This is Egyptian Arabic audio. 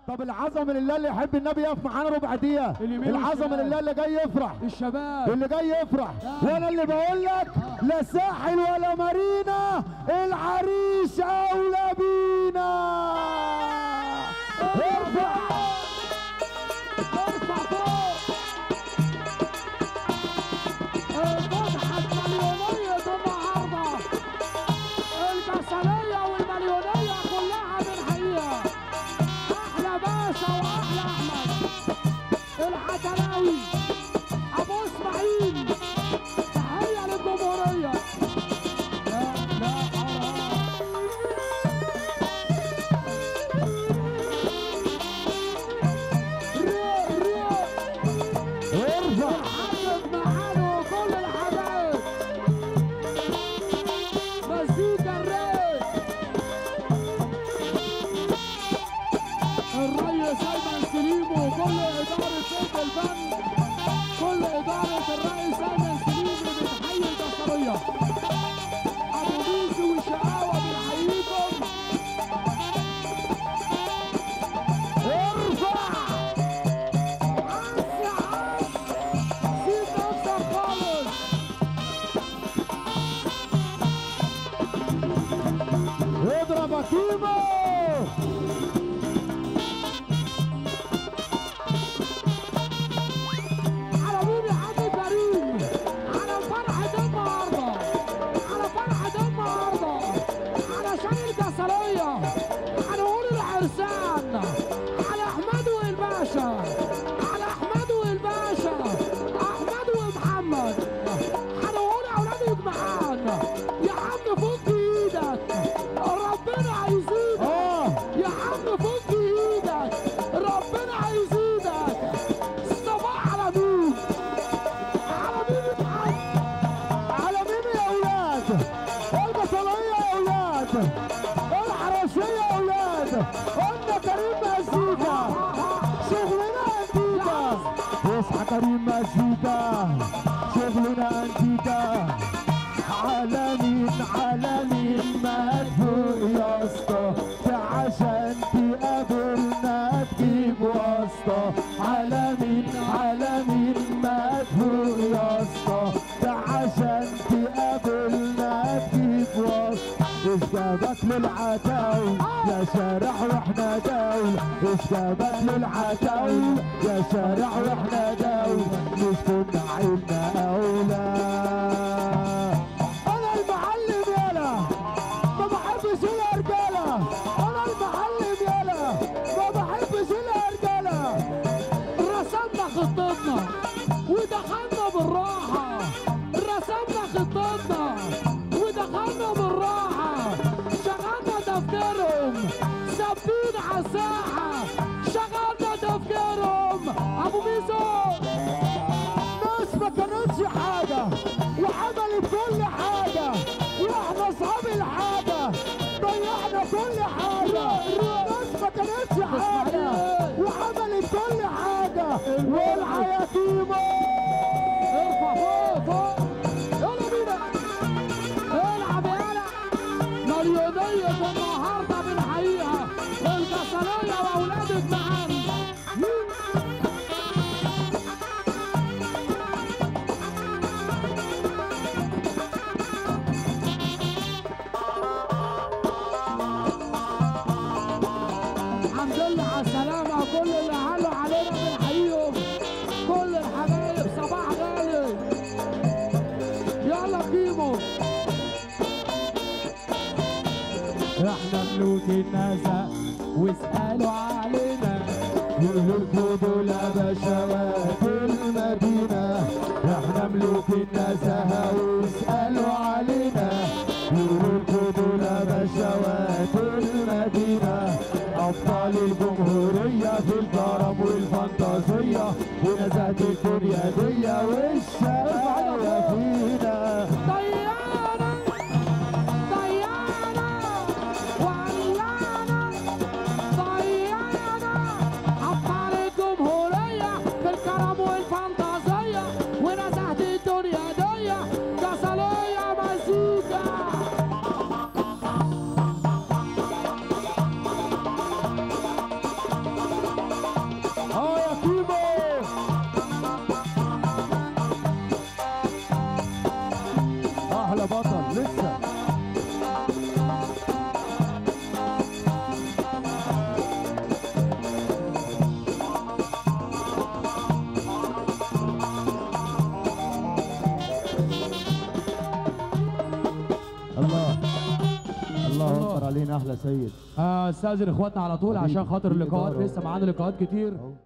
طب العظمه لله اللي يحب النبي يقف معانا ربع دقيقه اليمين العظمه والشمال. لله اللي جاي يفرح الشباب اللي جاي يفرح وانا اللي بقول لك لا ساحل ولا مارينا العريش اولى بينا ارفع ارفع فوق الفتحة المليونية النهاردة الكسرية والمليونية كلها بنحييها أحلى باشا وأحلى أحمد الحتلاوي أبو إسماعيل تحية للجمهورية لا لا أرى ريق ريق ارفع حبب معانا كل الحبايب مزيكا الرايق الريس ايمن سليم وكل اداره سيد الفن كل اداره الرئيس ايمن سليم اللي بتحيي البصريه ابو بيسي والشقاوه بنحييكم ارفع عز عز سيب نفسك خالص اضرب يا كيمو على مين يا حاج كريم على فرحة النهاردة على فرحة النهاردة علشان الكسرية هنقول العرسان على أحمد والباشا على أحمد والباشا أحمد ومحمد هنقول أولاد الجمعان يا عم فك إيدك ربنا هيزيدك اه يا عم فك ايدك ربنا هيزيدك الصباح على مين على مين يتعب على مين يا اولاد البطلية يا اولاد الحراسية يا اولاد قلنا كريم مزيكا شغلنا انتيكا اصحى كريم مزيكا شغلنا انتيكا عالمين عالمين مدفوق يا اسطى عشان تقابلنا تجيب واسطة عالمين عالمين مدفوق يا اسطى عشان تقابلنا تجيب واسطة ايش جابك للعتاول يا شارع واحنا داول ايش جابك للعتاول يا شارع واحنا داول مش كنا عيلنا اولى انا المعلم يالا ما بحبش الرجاله انا المعلم يالا ما بحبش الرجاله رسمنا خطتنا ودخلنا بالراحة رسمنا خطتنا ودخلنا بالراحة شغلنا تفكيرهم ثابتين على الساحة شغلنا تفكيرهم ابو ميزو ناس ما كانتش حاجة وعملت كل حاجة واحنا اصحاب الحاجة ضيعنا كل حاجة ناس ما كانتش حاجة وعملت كل حاجة والحياة كيمو ارفع فوق فوق يلا بينا العب يلا مليونية النهارده بنحييها الكسرية واولادك معانا الحمد لله على السلامة كل اللي علوا علينا بنحييهم كل الحبايب صباح غالي يلا كيمو احنا ملوك النزع واسألوا علينا يقولوا لكم دول بشوات المدينة احنا ملوك النزهة واسألوا علينا يقولوا لكم دول بشوات المدينة أبطال الجمهورية في الكرم والفانتازية ونزهة الدنيا دي والشقاية فينا طيارة طيارة ولعنا طيارة أبطال الجمهورية في الكرم والفانتازية ونزهة الدنيا دي كسلية مزيكا احلى بطل لسه الله الله اكبر علينا احلى سيد آه، استاذن اخواتنا على طول حبيبي، عشان خاطر حبيبي اللقاءات دارو. لسه معانا لقاءات كتير